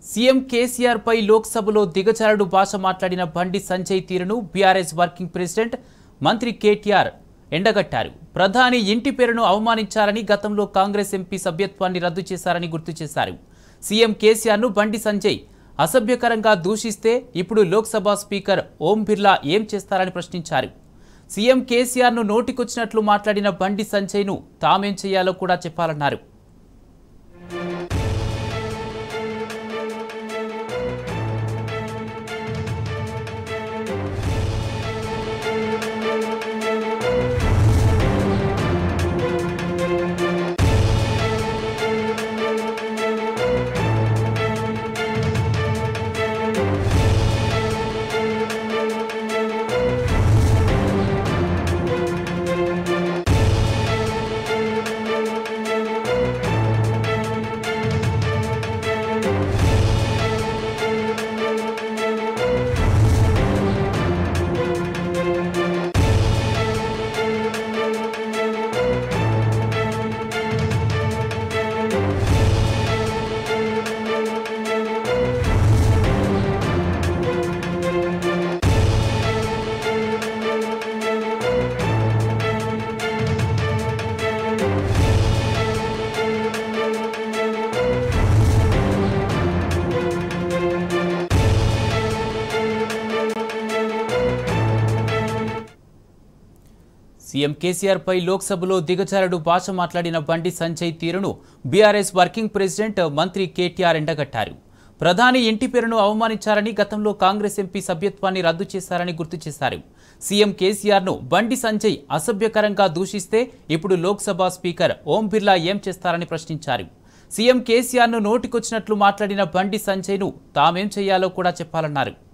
CM KCR పై లోక్సభలో దిగజారుడు భాష మాట్లాడిన బండి సంజయ్ తీరును బీఆర్ఎస్ వర్కింగ్ ప్రెసిడెంట్ మంత్రి కేటీఆర్ ఎండగట్టారు ప్రధాని ఇంటి పేరును అవమానించారని గతంలో కాంగ్రెస్ ఎంపీ సభ్యత్వాన్ని రద్దు చేశారని గుర్తు చేశారు సీఎం కేసీఆర్ను బండి సంజయ్ అసభ్యకరంగా దూషిస్తే ఇప్పుడు లోక్సభ స్పీకర్ ఓం బిర్లా ఏం చేస్తారని ప్రశ్నించారు సీఎం కేసీఆర్ను నోటికొచ్చినట్లు మాట్లాడిన బండి సంజయ్ను తామేం చేయాలో కూడా చెప్పాలన్నారు సీఎం కేసీఆర్ పై లోక్సభలో దిగజారుడు భాష మాట్లాడిన బండి సంజయ్ తీరును బీఆర్ఎస్ వర్కింగ్ ప్రెసిడెంట్ మంత్రి కేటీఆర్ ఎండగట్టారు ప్రధాని ఇంటి పేరును అవమానించారని గతంలో కాంగ్రెస్ ఎంపీ సభ్యత్వాన్ని రద్దు చేశారని గుర్తు చేశారు సీఎం కేసీఆర్ను బండి సంజయ్ అసభ్యకరంగా దూషిస్తే ఇప్పుడు లోక్సభ స్పీకర్ ఓం బిర్లా ఏం చేస్తారని ప్రశ్నించారు సీఎం కేసీఆర్ను నోటికొచ్చినట్లు మాట్లాడిన బండి సంజయ్ను తామేం చేయాలో కూడా చెప్పాలన్నారు